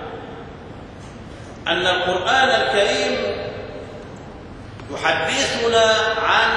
S1: أن القرآن الكريم يحدثنا عن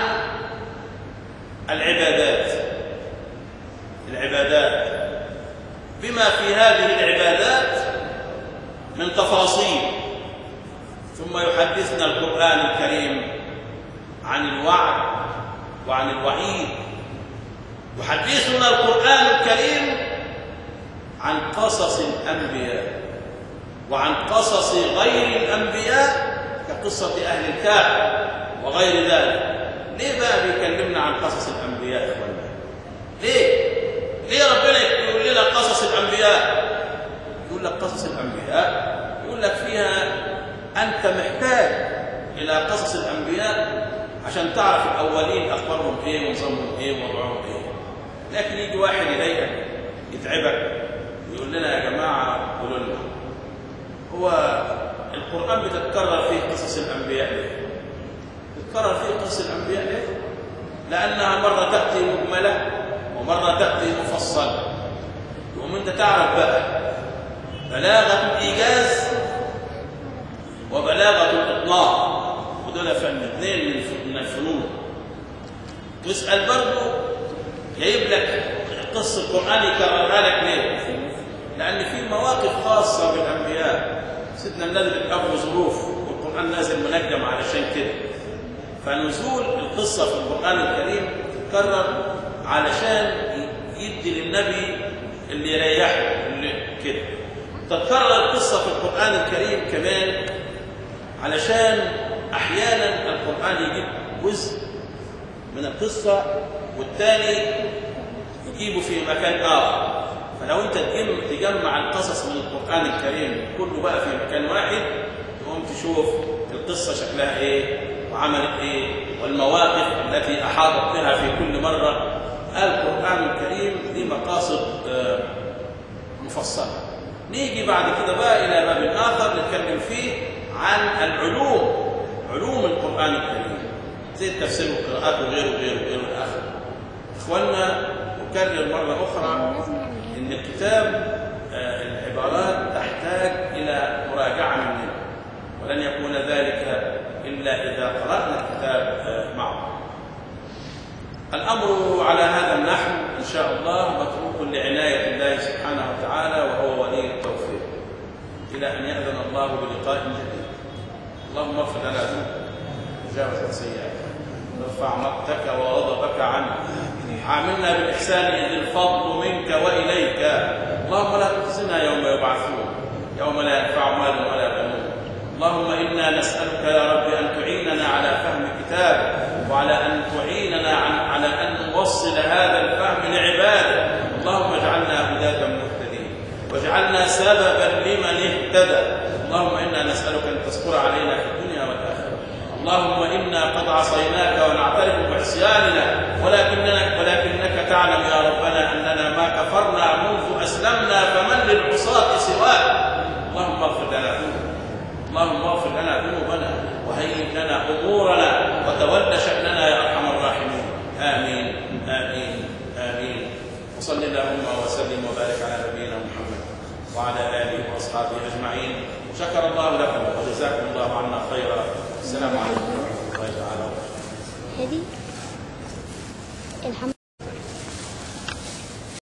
S1: العبادات العبادات بما في هذه العبادات من تفاصيل ثم يحدثنا القرآن الكريم عن الوعد وعن الوعيد يحدثنا القرآن الكريم عن قصص الأنبياء وعن قصص غير الأنبياء كقصة أهل الكهف وغير ذلك ليه بقى بيكلمنا عن قصص الأنبياء يا إخوانا ليه ليه ربنا يقول لنا قصص الأنبياء يقول لك قصص الأنبياء يقول لك فيها أنت محتاج إلى قصص الأنبياء عشان تعرف الأولين أخبارهم إيه ونظامهم إيه ووضعهم إيه لكن يجي واحد يضايقك يتعبك يقول لنا يا جماعة قولوا لنا هو القرآن بتتكرر فيه قصص الأنبياء ليه؟ بتتكرر فيه قصص الأنبياء ليه؟ لأنها مرة تأتي مجملة ومرة تأتي مفصلة يقوم أنت تعرف بقى بلاغة الإيجاز وبلاغة الإطلاق ودول فن اثنين من الفنون تسأل برضه جايب لك قصة القرآن يكررها لك ليه؟ لأن في مواقف خاصة بالأنبياء سيدنا النبي له ظروف والقرآن نازل منجم علشان كده فنزول القصة في القرآن الكريم تتكرر علشان يدي للنبي اللي يريحه اللي كده تتكرر القصة في القرآن الكريم كمان علشان أحيانا القرآن يجيب جزء من القصة والتاني يجيبه في مكان آخر فلو أنت تجم- تجمع القصص من القرآن الكريم كله بقى في مكان واحد تقوم تشوف القصة شكلها إيه وعملت إيه والمواقف التي أحاطت بها في كل مرة القرآن الكريم ليه مقاصد آه، مفصلة نيجي بعد كده بقى إلى باب آخر نتكلم فيه عن العلوم علوم القرآن الكريم زي التفسير والقراءات وغيره وغيره وغيره إلى آخره إخواننا أكرر مرة أخرى إن الكتاب آه، العبارات تحتاج إلى مراجعة مننا ولن يكون ذلك إلا إذا قرأنا الكتاب آه، معه الأمر على هذا النحو إن شاء الله متروك لعناية الله سبحانه وتعالى وهو ولي التوفيق إلى أن يأذن الله بلقاء جديد اللهم اغفر لنا ذنوبنا وجاوز سيئاتنا وارفع مقتك وغضبك عنا عاملنا بالإحسان إذ الفضل منك وإليك اللهم لا تخزنا يوم يبعثون يوم لا ينفع مال ولا بنون اللهم إنا نسألك يا رب أن تعيننا على فهم كتابك وعلى أن تعيننا عن على أن نوصل هذا الفهم لعبادك اللهم اجعلنا هداة مهتدين واجعلنا سببا لمن اهتدى اللهم إنا نسألك أن تصبر علينا في الدنيا والآخرة اللهم إنا قد عصيناك ونعترف بعصياننا ولكننا ولكنك تعلم يا ربنا أننا ما كفرنا منذ أسلمنا فمن للعصاة سواك اللهم اغفر لنا ذنوبنا اللهم اغفر لنا ذنوبنا وهيئ لنا امورنا وتول شاننا يا ارحم الراحمين امين امين امين وصل اللهم وسلم وبارك على نبينا محمد وعلى اله واصحابه اجمعين شكر الله لكم وجزاكم الله عنا خيرا السلام عليكم ورحمه الله تعالى وبركاته
S2: هذه